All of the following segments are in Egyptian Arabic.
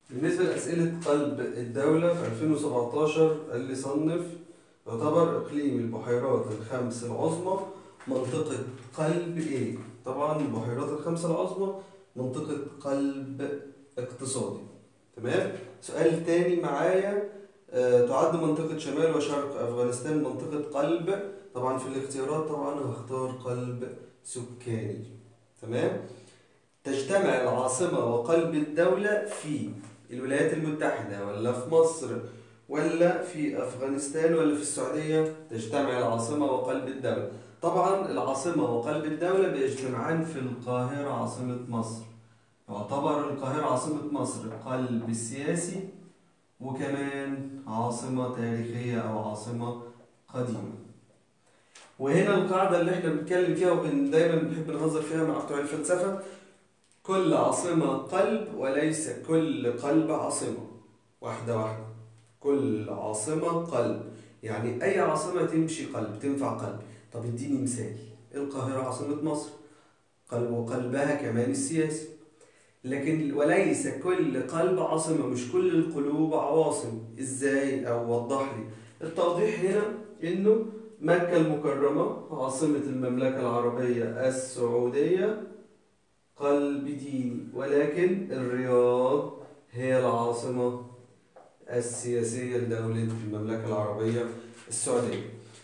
بالنسبة لأسئلة قلب الدولة في 2017 قال لي صنف يعتبر إقليم البحيرات الخمس العظمى منطقة قلب إيه؟ طبعا البحيرات الخمس العظمى منطقة قلب اقتصادي تمام؟ سؤال تاني معايا آه، تعد منطقة شمال وشرق أفغانستان منطقة قلب طبعا في الاختيارات طبعا هختار قلب سكاني تمام؟ تجتمع العاصمة وقلب الدولة في الولايات المتحدة ولا في مصر ولا في أفغانستان ولا في السعودية تجتمع العاصمة وقلب الدولة طبعا العاصمة وقلب الدولة بيجتمعان في القاهرة عاصمة مصر يعتبر القاهرة عاصمة مصر قلب السياسي وكمان عاصمة تاريخية أو عاصمة قديمة وهنا القاعدة اللي احنا بنتكلم فيها وبن دايما بنحب نهزر فيها مع بتوع الفلسفة كل عاصمة قلب وليس كل قلب عاصمة واحدة واحدة كل عاصمة قلب يعني أي عاصمة تمشي قلب تنفع قلب طب اديني مثال القاهرة عاصمة مصر قلب وقلبها كمان السياسي لكن وليس كل قلب عاصمة مش كل القلوب عواصم ازاي او وضح لي التوضيح هنا انه مكة المكرمة عاصمة المملكة العربية السعودية قلب ديني ولكن الرياض هي العاصمة السياسية لدولة المملكة العربية السعودية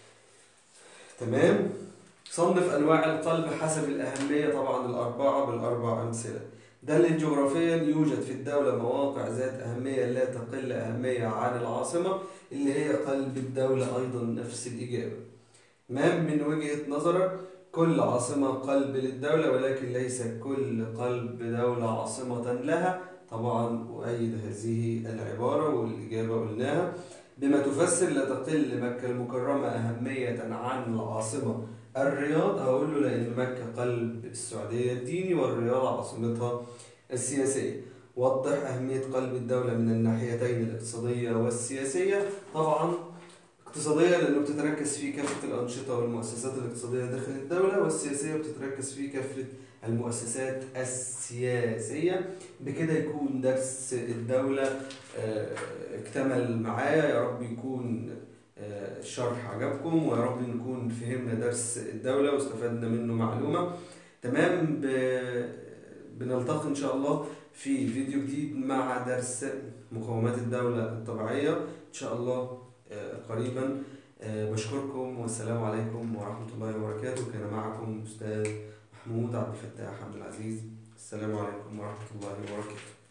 تمام صنف أنواع القلب حسب الأهمية طبعا الأربعة بالأربع أمثلة دلل جغرافيا يوجد في الدولة مواقع ذات أهمية لا تقل أهمية عن العاصمة اللي هي قلب الدولة أيضا نفس الإجابة ما من وجهة نظرك كل عاصمة قلب للدولة ولكن ليس كل قلب دولة عاصمة لها طبعا أؤيد هذه العبارة والإجابة قلناها بما تفسر لا تقل مكة المكرمة أهمية عن العاصمة الرياض هقول له لأن مكة قلب السعودية الديني والرياض عاصمتها السياسية وضح أهمية قلب الدولة من الناحيتين الاقتصادية والسياسية طبعا اقتصادية لأنه بتتركز في كافة الأنشطة والمؤسسات الاقتصادية داخل الدولة والسياسية بتتركز في كافة المؤسسات السياسية بكده يكون درس الدولة آه، اكتمل معايا يا رب يكون آه، الشرح عجبكم ويا رب نكون فهمنا درس الدولة واستفدنا منه معلومة تمام ب- بنلتقي إن شاء الله في فيديو جديد مع درس مقومات الدولة الطبيعية إن شاء الله آه، قريبا آه، بشكركم والسلام عليكم ورحمة الله وبركاته كان معكم أستاذ محمود عبد الفتاح عبد العزيز السلام عليكم ورحمة الله وبركاته